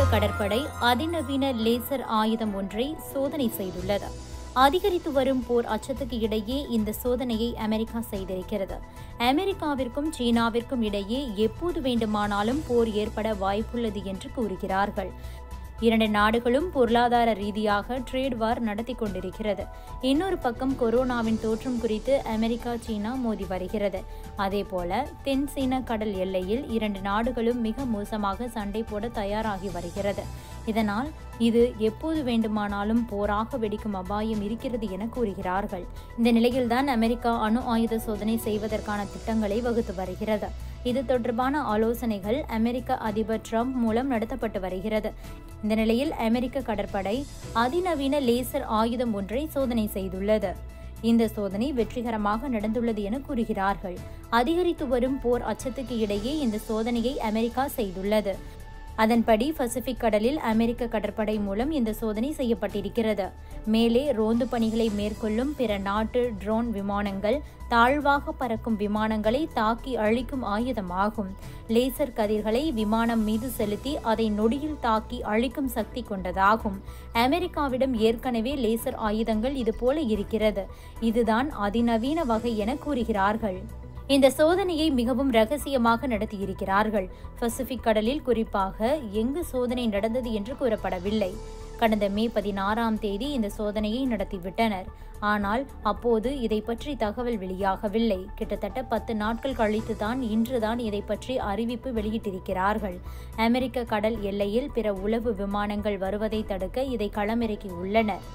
அமெரிக்க கடற்படை அதிநவீன லேசர் ஆயுதம் ஒன்றை சோதனை செய்துள்ளது அதிகரித்து வரும் போர் அச்சத்துக்கு இடையே இந்த சோதனையை அமெரிக்கா செய்திருக்கிறது அமெரிக்காவிற்கும் சீனாவிற்கும் இடையே எப்போது வேண்டுமானாலும் போர் ஏற்பட வாய்ப்புள்ளது என்று கூறுகிறார்கள் இரண்டு நாடுகளும் பொருளாதார ரீதியாக ட்ரேட் வார் நடத்தி கொண்டிருக்கிறது இன்னொரு பக்கம் கொரோனாவின் தோற்றம் குறித்து அமெரிக்கா சீனா மோதி வருகிறது அதேபோல தென் சீன கடல் எல்லையில் இரண்டு நாடுகளும் மிக மோசமாக சண்டை போட தயாராகி வருகிறது இதனால் இது எப்போது வேண்டுமானாலும் போராக வெடிக்கும் அபாயம் இருக்கிறது என கூறுகிறார்கள் இந்த நிலையில்தான் அமெரிக்கா அணு ஆயுத சோதனை செய்வதற்கான திட்டங்களை வகுத்து வருகிறது இது தொடர்பான ஆலோசனைகள் அமெரிக்க அதிபர் ட்ரம்ப் மூலம் நடத்தப்பட்டு வருகிறது இந்த நிலையில் அமெரிக்க கடற்படை அதிநவீன லேசர் ஆயுதம் ஒன்றை சோதனை செய்துள்ளது இந்த சோதனை வெற்றிகரமாக நடந்துள்ளது என கூறுகிறார்கள் அதிகரித்து வரும் போர் அச்சத்துக்கு இடையே இந்த சோதனையை அமெரிக்கா செய்துள்ளது அதன்படி பசிபிக் கடலில் அமெரிக்க கடற்படை மூலம் இந்த சோதனை செய்யப்பட்டிருக்கிறது மேலே ரோந்து பணிகளை மேற்கொள்ளும் பிற நாட்டு ட்ரோன் விமானங்கள் தாழ்வாக பறக்கும் விமானங்களை தாக்கி அழிக்கும் ஆயுதமாகும் லேசர் கதிர்களை விமானம் மீது செலுத்தி அதை நொடியில் தாக்கி அழிக்கும் சக்தி கொண்டதாகும் அமெரிக்காவிடம் ஏற்கனவே லேசர் ஆயுதங்கள் இதுபோல இருக்கிறது இதுதான் அதிநவீன வகை என கூறுகிறார்கள் இந்த சோதனையை மிகவும் ரகசியமாக நடத்தியிருக்கிறார்கள் பசிபிக் கடலில் குறிப்பாக எங்கு சோதனை நடந்தது என்று கூறப்படவில்லை கடந்த மே பதினாறாம் தேதி இந்த சோதனையை நடத்திவிட்டனர் ஆனால் அப்போது இதை பற்றி தகவல் வெளியாகவில்லை கிட்டத்தட்ட பத்து நாட்கள் கழித்துதான் இன்றுதான் இதை பற்றி அறிவிப்பு வெளியிட்டிருக்கிறார்கள் அமெரிக்க கடல் எல்லையில் பிற உளவு விமானங்கள் வருவதை தடுக்க இதை களமிறக்கி உள்ளனர்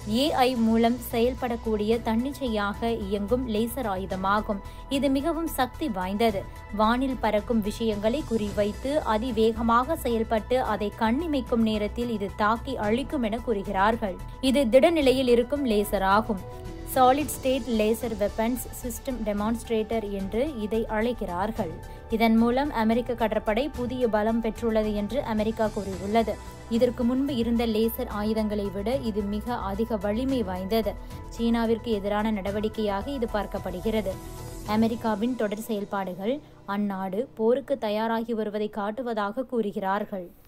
ஏஐ மூலம் செயல்படக்கூடிய தன்னிச்சையாக இயங்கும் லேசர் ஆயுதமாகும் இது மிகவும் சக்தி வாய்ந்தது வானில் பறக்கும் விஷயங்களை குறிவைத்து அதிவேகமாக செயல்பட்டு அதை கண்ணிமைக்கும் நேரத்தில் இது தாக்கி அழிக்கும் என கூறுகிறார்கள் இது திடநிலையில் இருக்கும் லேசர் ஆகும் solid state laser weapons system demonstrator என்று இதை அழைக்கிறார்கள் இதன் மூலம் அமெரிக்க கடற்படை புதிய பலம் பெற்றுள்ளது என்று அமெரிக்கா கூறியுள்ளது இதற்கு முன்பு இருந்த லேசர் ஆயுதங்களை விட இது மிக அதிக வலிமை வாய்ந்தது சீனாவிற்கு எதிரான நடவடிக்கையாக இது பார்க்கப்படுகிறது அமெரிக்காவின் தொடர் செயல்பாடுகள் அந்நாடு போருக்கு தயாராகி வருவதை காட்டுவதாக கூறுகிறார்கள்